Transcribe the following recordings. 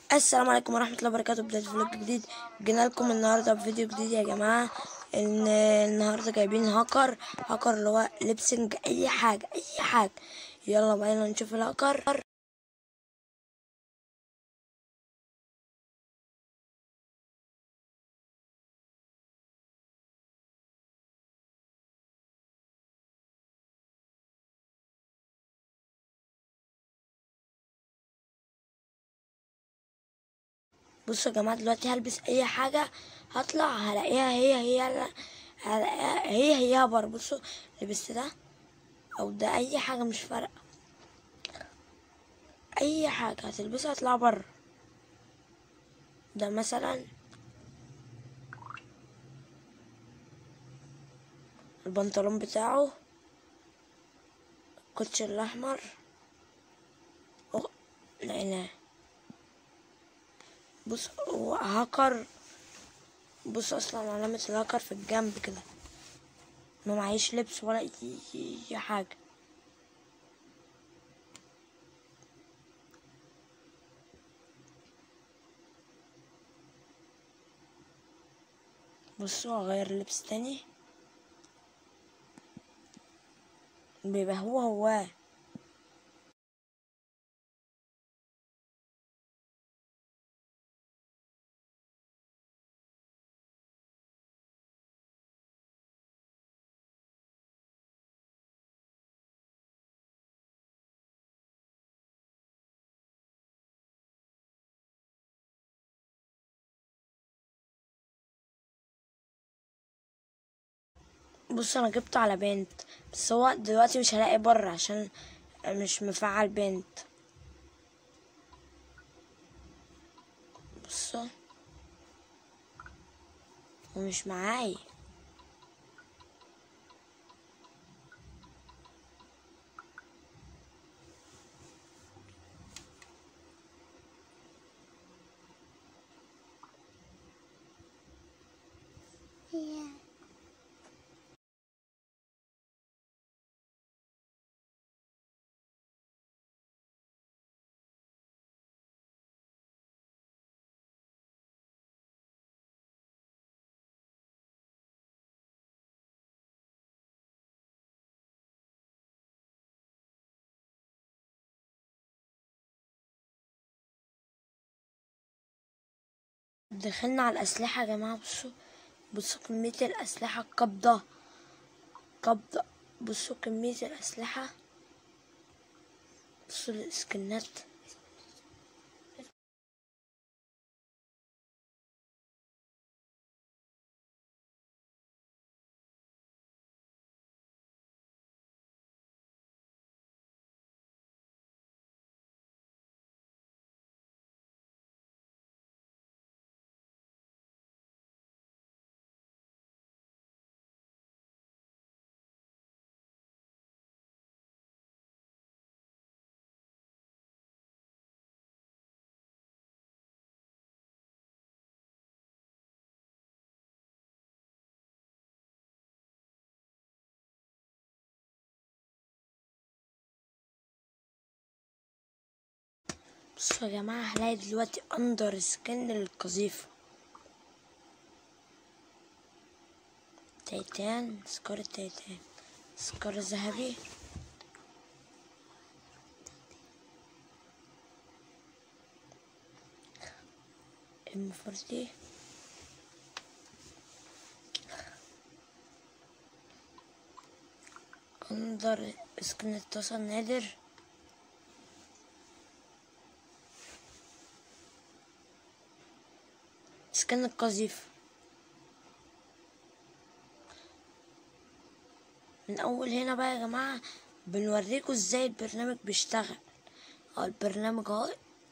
السلام عليكم ورحمة الله وبركاته بداية فلوج جديد جينا لكم النهاردة بفيديو جديد يا جماعة ان النهاردة جايبين هاكر هاكر اللي هو لبسنج اي حاجة اي حاجة يلا بقينا نشوف الهاكر بصوا يا جماعة دلوقتي هلبس أي حاجة هطلع هلاقيها هي هي هلاقيها هي هي بره بصوا لبست ده أو ده أي حاجة مش فارقة أي حاجة هتلبسها هتطلع بره ده مثلا البنطلون بتاعه الكوتش الأحمر أوه، لقيناه بص هو هاكر بص اصلا علامة الهاكر في الجنب كده ما معيش لبس ولا اي أي حاجة بصوا اغير لبس تاني بيبقى هو هو بص انا جبته على بنت بس هو دلوقتي مش هلاقي بره عشان مش مفعل بنت بص هو مش معايا Yeah. دخلنا على الأسلحة يا جماعة بصوا بصوا كمية الأسلحة القبضة قبضة بصوا كمية الأسلحة بصوا السكنات بصوا يا جماعة هلاقي دلوقتي أندر سكن للقذيفة تيتان سكار التيتان سكار الذهبي ام فورتي انظر سكن الطاسة النادر سكن القذيفة من اول هنا بقى يا جماعة بنوريكم ازاي البرنامج بيشتغل اه البرنامج اهو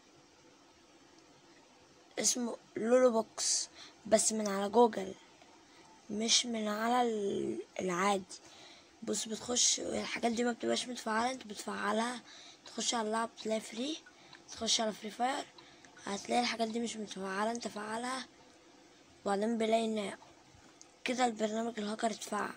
اسمه لولو بوكس بس من على جوجل مش من على ال- العادي بص بتخش الحاجات دي ما بتبقاش متفعلة انت بتفعلها تخش على اللعب تلاقي فري تخش على فري فاير هتلاقي الحاجات دي مش متفعلة انت فعلها وبعدين بلاقي ان كده البرنامج الهاكر اتفعل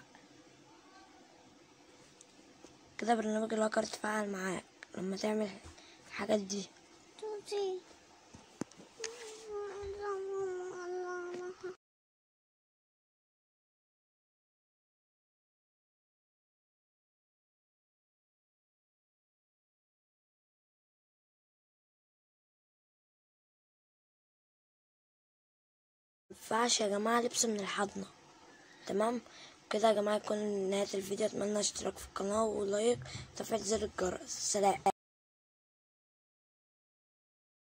كده برنامج الهاكر اتفعل معاك لما تعمل الحاجات دي Tutti. ينفعش يا جماعة لبس من الحضنة تمام كده يا جماعة يكون نهاية الفيديو اتمنى اشتراك في القناة ولايك وتفعيل زر الجرس سلام